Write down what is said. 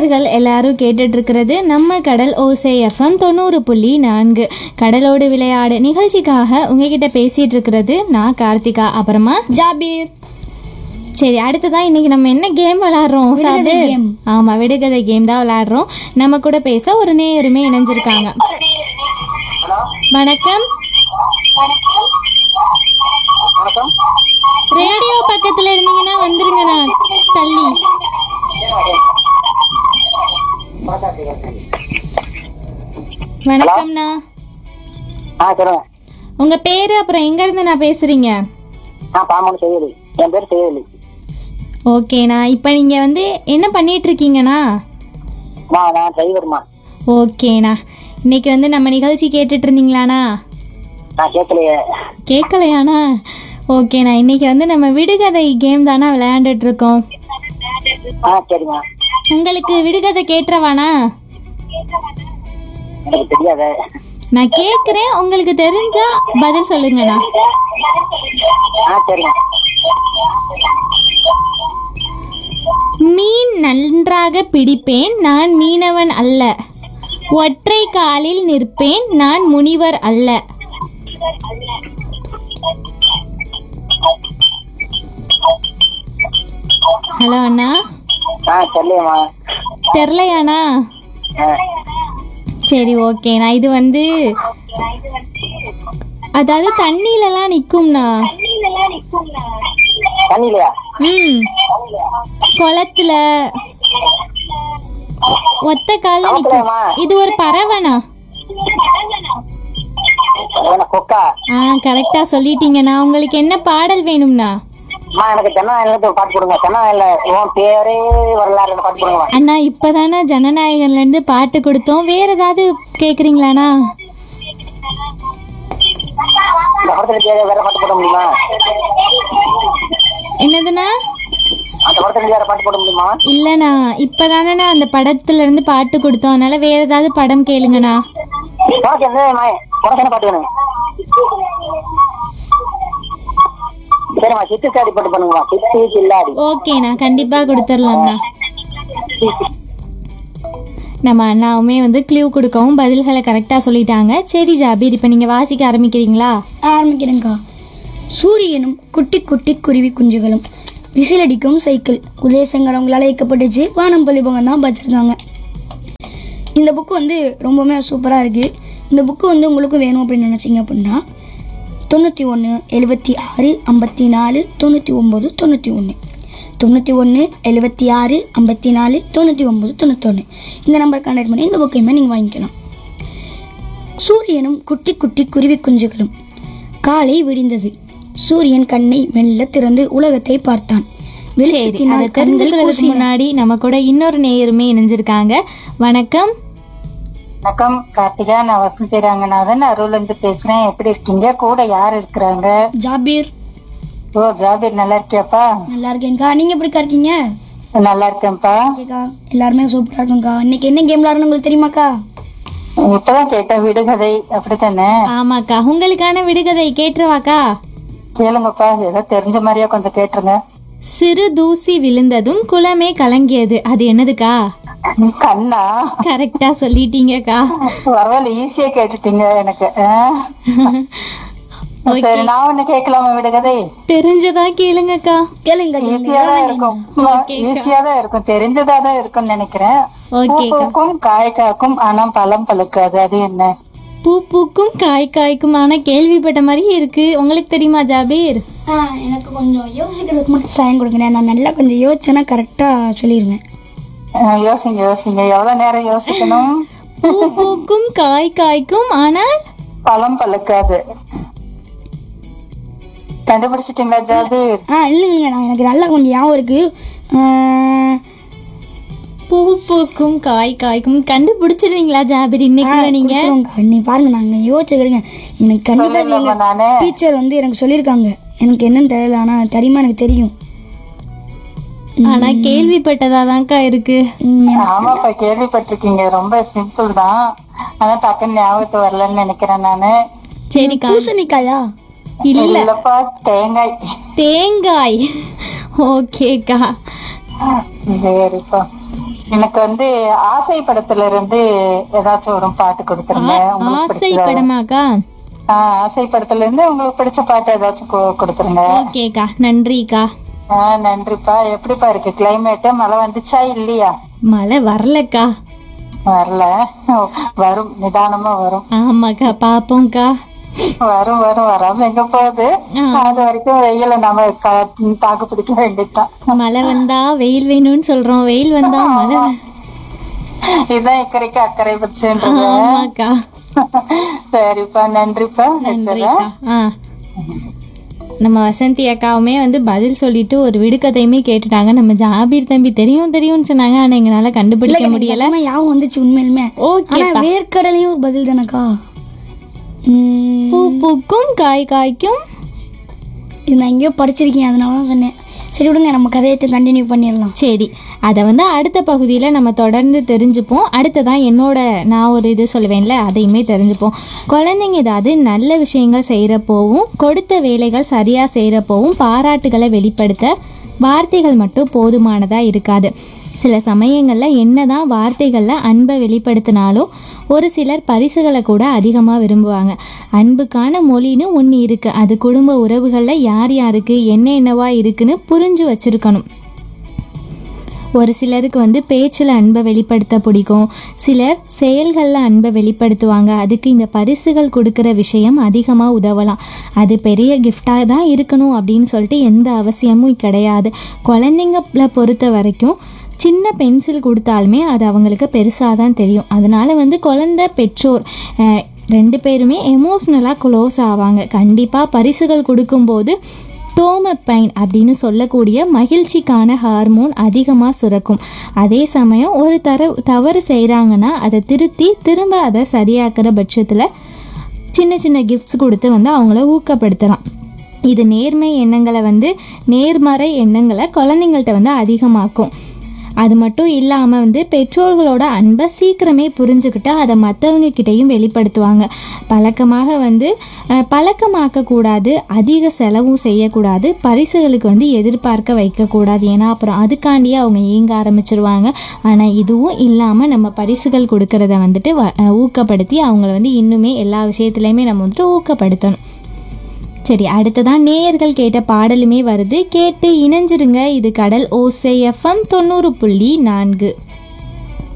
நேயர்கள் எல்லாரும் கேட்டுட்டு இருக்கிறது நம்ம கடல் ஓசை எஃப்எம் தொண்ணூறு புள்ளி நான்கு கடலோடு விளையாடு நிகழ்ச்சிக்காக உங்ககிட்ட பேசிட்டு இருக்கிறது நான் கார்த்திகா அப்புறமா ஜாபீர் சரி அடுத்ததான் இன்னைக்கு நம்ம என்ன கேம் விளையாடுறோம் சாது ஆமா விடுகதை கேம் தான் விளையாடுறோம் நம்ம கூட பேச ஒரு நேயருமே இணைஞ்சிருக்காங்க வணக்கம் வணக்கம் ரேடியோ பக்கத்துல இருந்தீங்கன்னா வந்துருங்கண்ணா தள்ளி வணக்கம்ண்ணா ஆ சொல்லுங்க உங்க பேரு அப்புறம் எங்க இருந்து நான் பேசுறீங்க நான் பாம்பன் செய்யலி என் பேர் செய்யலி ஓகேண்ணா இப்போ நீங்க வந்து என்ன பண்ணிட்டு இருக்கீங்கண்ணா மா நான் டிரைவர்மா ஓகேண்ணா இன்னைக்கு வந்து நம்ம நிகழ்ச்சி கேட்டுட்டு இருந்தீங்களாண்ணா நான் கேட்கலையே கேட்கலையாண்ணா ஓகேண்ணா இன்னைக்கு வந்து நம்ம விடுகதை கேம் தானே விளையாண்டுட்டு இருக்கோம் ஆ சரிம்மா உங்களுக்கு விடுகதை கேட்டுறவாண்ணா எனக்கு தெரியாத நான் கேட்குறேன் உங்களுக்கு தெரிஞ்சா பதில் சொல்லுங்கண்ணா ஆ சரிம்மா மீன் நன்றாக பிடிப்பேன் நான் மீனவன் அல்ல ஒற்றை காலில் நிற்பேன் நான் முனிவர் அல்ல ஹலோ அண்ணா ஆ தெரியலையம்மா தெரிலையாண்ணா ஆ சரி ஓகேண்ணா இது வந்து அதாவது தண்ணியிலலாம் நிற்கும்ண்ணா தண்ணிலையா ம் குளத்துல ஒத்த கால நிற்கும் நமக்குலாமா இது ஒரு பறவைண்ணா என்ன கொக்கா ஆ கரெக்டாக சொல்லிட்டீங்கண்ணா உங்களுக்கு என்ன பாடல் வேணும்ண்ணா அம்மா எனக்கு ஜனநாயகத்தை ஒரு பாட்டு கொடுங்க ஜனநாயகல உன் பேரே வரலாறு பாட்டு கொடுங்களா அண்ணா இப்போதானே ஜனநாயகன்லேருந்து பாட்டு கொடுத்தோம் வேற ஏதாவது கேட்குறீங்களாண்ணா இந்த படத்துல பேர வேற பாட்டு போட முடியுமா என்னதுண்ணா அந்த படத்துல வேற பாட்டு போட முடியுமா இல்லைண்ணா இப்போதானண்ணா அந்த படத்துலேருந்து பாட்டு கொடுத்தோம் அதனால வேற ஏதாவது படம் கேளுங்கண்ணா உனக்கு என்ன மா- உனக்கு என்ன பாட்டு வேணும் சரிம்மா சித்து சாடி பாட்டு பண்ணுங்களா சித்து கில்லாடி ஓகேண்ணா கண்டிப்பாக கொடுத்துடலாம்ண்ணா நம்ம அண்ணாவுமே வந்து க்ளூ கொடுக்கவும் பதில்களை கரெக்டாக சொல்லிட்டாங்க சரி ஜாபீர் இப்போ நீங்கள் வாசிக்க ஆரம்பிக்கிறீங்களா ஆரம்பிக்கிறேங்க்கா சூரியனும் குட்டி குட்டி குருவி குஞ்சுகளும் விசிலடிக்கும் சைக்கிள் உதயசங்கரவங்களால் இயக்கப்பட்டுச்சு வானம் பள்ளிபங்க தான் வச்சுருக்காங்க இந்த புக்கு வந்து ரொம்பவுமே சூப்பராக இருக்குது இந்த புக்கு வந்து உங்களுக்கும் வேணும் அப்படின்னு நினச்சிங்க அப்படின்னா தொண்ணூற்றி ஒன்று எழுபத்தி ஆறு ஐம்பத்தி நாலு தொண்ணூற்றி ஒம்பது தொண்ணூற்றி ஒன்று தொண்ணூற்றி ஒன்று எழுபத்தி ஆறு ஐம்பத்தி நாலு தொண்ணூற்றி ஒம்பது தொண்ணூத்தொன்று இந்த நம்பர் கான்டாக்ட் பண்ணி இந்த புக்கையுமே நீங்கள் வாங்கிக்கலாம் சூரியனும் குட்டி குட்டி குருவி குஞ்சுகளும் காலை விடிந்தது சூரியன் கண்ணை மெல்ல திறந்து உலகத்தை பார்த்தான் சரி அதை வெளிச்சத்தினால் கண்கள் தெரிஞ்சுக்கிறதுக்கு கூசின. முன்னாடி நம்ம கூட இன்னொரு நேயருமே இணைஞ்சிருக்காங்க வணக்கம் வணக்கம் கார்த்திகா நான் வசந்தி ரங்கநாதன் அருள்ல இருந்து பேசுறேன் எப்படி இருக்கீங்க கூட யார் இருக்கிறாங்க ஜாபீர் ஓ ஜாபீர் நல்லா இருக்கியாப்பா நல்லா இருக்கேன்க்கா நீங்க எப்படிக்கா இருக்கீங்க நல்லா இருக்கேன்ப்பா ஓகேக்கா எல்லாருமே சூப்பரா இருக்கும்க்கா இன்னைக்கு என்ன கேம் விளாடணும் உங்களுக்கு தெரியுமாக்கா இப்பதான் கேட்டேன் விடுகதை அப்படித்தானே ஆமாக்கா உங்களுக்கான விடுகதை கேட்டுருவாக்கா கேளுங்கப்பா ஏதோ தெரிஞ்ச மாதிரியா கொஞ்சம் கேட்டுருங்க சிறு தூசி விழுந்ததும் குளமே கலங்கியது அது என்னதுக்கா கண்ணா கரெக்டா சொல்லிட்டீங்கக்கா பரவாயில்ல ஈஸியா கேட்டுட்டீங்க எனக்கு ஆ? சரி நான் ஒண்ணு கேட்கலாமா விடுகதை தெரிஞ்சதா கேளுங்கக்கா கேளுங்க ஈஸியா தான் இருக்கும் ஈஸியா தான் இருக்கும் தெரிஞ்சதா தான் இருக்கும்னு நினைக்கிறேன் பூ ஓகேக்கா பூக்கும் காய் காக்கும் ஆனா பழம் பழுக்காது அது என்ன பூ பூக்கும் காய் காய்க்கும் ஆனா கேள்விப்பட்ட மாதிரி இருக்கு உங்களுக்கு தெரியுமா ஜாபீர் ஆ எனக்கு கொஞ்சம் யோசிக்கிறதுக்கு மட்டும் டைம் கொடுங்க நான் நல்லா கொஞ்சம் யோசிச்சேன்னா கரெக்டாக சொல்லிடுவேன் ஆ, யோசிங்க யோசிங்க எவ்வளவு நேரம் யோசிக்கணும் பூ பூக்கும் காய் காய்க்கும் ஆனால் பழம் பழுக்காது கண்டுபிடிச்சிட்டீங்களா ஜாபீர் ஆ இல்லைங்க நான் எனக்கு நல்லா கொஞ்சம் ஞாபகம் இருக்கு ஆ, பூ பூக்கும் காய் காய்க்கும் கண்டுபிடிச்சிருவீங்களா ஜாபீர் இன்னைக்குள்ள நீங்க பிடிச்சிருவோங்க்கா. நீ பாருங்க நாங்கள் யோசிச்சுக்கிறேங்க எனக்கு கண்டிப்பாக சொல்லிடலாமா நானு டீச்சர் வந்து எனக்கு சொல்லியிருக்காங்க எனக்கு என்னன்னு தெரியல ஆனால் தெரியுமா எனக்கு தெரியும் ஆனா கேள்விப்பட்டதாதான்க்கா இருக்கு ம், ஆமாப்பா கேள்விப்பட்டிருக்கீங்க ரொம்ப சிம்பிள் தான் ஆனா டக்குன்னு ஞாபகத்து வரலன்னு நினைக்கிறேன் நானு சரிக்கா பூசணிக்காயா இல்ல இல்லப்பா தேங்காய் தேங்காய் ஓகேக்கா சரிப்பா எனக்கு வந்து ஆசை படத்துல இருந்து ஏதாச்சும் ஒரு பாட்டு கொடுத்துருங்க உங்களுக்கு ஆசை பிடிச்சதா? படமாக்கா ஆ, ஆசை படத்துல இருந்து உங்களுக்கு பிடிச்ச பாட்டு ஏதாச்சும் கொ- கொடுத்துருங்க ஓகேக்கா நன்றிக்கா ஆ, நன்றிப்பா எப்படிப்பா இருக்கு கிளைமேட் மழை வந்துச்சா இல்லையா மழை வரலக்கா வரல வரும் நிதானமா வரும் ஆமாக்கா பாப்போம்க்கா வரும் வரும் வராம எங்க போகுது அது வரைக்கும் வெயில நாம க- தாக்கு பிடிக்க வேண்டியதுதான் மழை வந்தா வெயில் வேணும்னு சொல்றோம் வெயில் வந்தா மழை வ- இதுதான் இக்கரைக்கு அக்கறை பச்சுன்றது ஆமாக்கா சரிப்பா நன்றிப்பா நன்றிக்கா ஆ நம்ம வசந்தி அக்காவுமே வந்து பதில் சொல்லிட்டு ஒரு விடுகதையுமே கேட்டுட்டாங்க நம்ம ஜாபீர் தம்பி தெரியும் தெரியும்னு சொன்னாங்க ஆனா எங்களால கண்டுபிடிக்க முடியல சத்தமா யாவும் வந்துச்சு உண்மையிலுமே ஓகே ஆனா வேர்க்கடலையும் ஒரு பதில் தானக்கா உம், பூ பூக்கும் காய் காய்க்கும் இது நான் எங்கேயோ படிச்சிருக்கேன் அதனால தான் சொன்னேன் சரி விடுங்க நம்ம கதையத்தை கண்டினியூ பண்ணிடலாம் சரி அதை வந்து அடுத்த பகுதியில் நம்ம தொடர்ந்து தெரிஞ்சுப்போம் அடுத்ததான் என்னோட நான் ஒரு இது சொல்லுவேன்ல அதையுமே தெரிஞ்சுப்போம் குழந்தைங்க ஏதாவது நல்ல விஷயங்கள் செய்கிறப்போவும் கொடுத்த வேலைகள் சரியாக செய்கிறப்போவும் பாராட்டுகளை வெளிப்படுத்த வார்த்தைகள் மட்டும் போதுமானதாக இருக்காது சில சமயங்களில் என்னதான் வார்த்தைகளில் அன்பை வெளிப்படுத்தினாலும் ஒரு சிலர் பரிசுகளை கூட அதிகமாக விரும்புவாங்க அன்புக்கான மொழின்னு ஒன்று இருக்குது அது குடும்ப உறவுகளில் யார் யாருக்கு என்ன என்னவா இருக்குன்னு புரிஞ்சு வச்சுருக்கணும் ஒரு சிலருக்கு வந்து பேச்சில் அன்பை வெளிப்படுத்த பிடிக்கும் சிலர் செயல்களில் அன்பை வெளிப்படுத்துவாங்க அதுக்கு இந்த பரிசுகள் கொடுக்குற விஷயம் அதிகமாக உதவலாம் அது பெரிய கிஃப்டாக தான் இருக்கணும் அப்படின்னு சொல்லிட்டு எந்த அவசியமும் கிடையாது குழந்தைங்கள பொறுத்த வரைக்கும் சின்ன பென்சில் கொடுத்தாலுமே அது அவங்களுக்கு பெருசாக தான் தெரியும் அதனால வந்து குழந்தை பெற்றோர் அஹ், ரெண்டு பேருமே எமோஷ்னலாக க்ளோஸ் ஆவாங்க கண்டிப்பாக பரிசுகள் கொடுக்கும்போது டோமப்பைன் அப்படின்னு சொல்லக்கூடிய மகிழ்ச்சிக்கான ஹார்மோன் அதிகமாக சுரக்கும் அதே சமயம் ஒரு தர தவறு செய்கிறாங்கன்னா அதை திருத்தி திரும்ப அதை சரியாக்குற பட்சத்தில் சின்ன சின்ன கிஃப்ட்ஸ் கொடுத்து வந்து அவங்கள ஊக்கப்படுத்தலாம் இது நேர்மை எண்ணங்களை வந்து நேர்மறை எண்ணங்களை குழந்தைங்கள்ட்ட வந்து அதிகமாக்கும் அது மட்டும் இல்லாமல் வந்து பெற்றோர்களோட அன்பை சீக்கிரமே புரிஞ்சுக்கிட்டு அதை மற்றவங்க கிட்டேயும் வெளிப்படுத்துவாங்க பழக்கமாக வந்து அஹ், பழக்கமாக்கக்கூடாது அதிக செலவும் செய்யக்கூடாது பரிசுகளுக்கு வந்து எதிர்பார்க்க வைக்கக்கூடாது ஏன்னா அப்புறம் அதுக்காண்டியே அவங்க இயங்க ஆரம்பிச்சிருவாங்க ஆனால் இதுவும் இல்லாமல் நம்ம பரிசுகள் கொடுக்கறத வந்துட்டு வ- அஹ், ஊக்கப்படுத்தி அவங்கள வந்து இன்னுமே எல்லா விஷயத்துலையுமே நம்ம வந்துட்டு ஊக்கப்படுத்தணும் சரி அடுத்ததான் நேயர்கள் கேட்ட பாடலுமே வருது கேட்டு இணைஞ்சிருங்க இது கடல் ஓசை எஃப்எம் தொண்ணூறு புள்ளி நான்கு